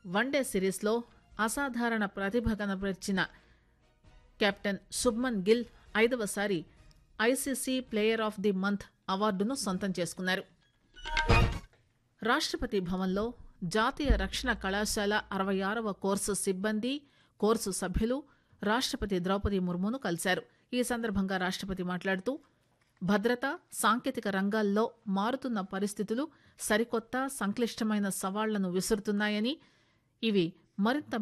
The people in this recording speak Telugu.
వన్డే సిరీస్లో అసాధారణ ప్రతిభ కనబరిచిన కెప్టెన్ శుభ్మన్ గిల్ ఐదవసారి ICC player of the month అవార్డును సొంతం చేసుకున్నారు రాష్ట్రపతి భవన్లో జాతీయ రక్షణ కళాశాల అరవై ఆరవ కోర్సు సిబ్బంది కోర్సు సభ్యులు రాష్ట్రపతి ద్రౌపది ముర్మును కలిశారు ఈ సందర్భంగా రాష్ట్రపతి మాట్లాడుతూ భద్రత సాంకేతిక రంగాల్లో మారుతున్న పరిస్థితులు సరికొత్త సంక్లిష్టమైన సవాళ్లను విసురుతున్నాయని ఇవి మరింత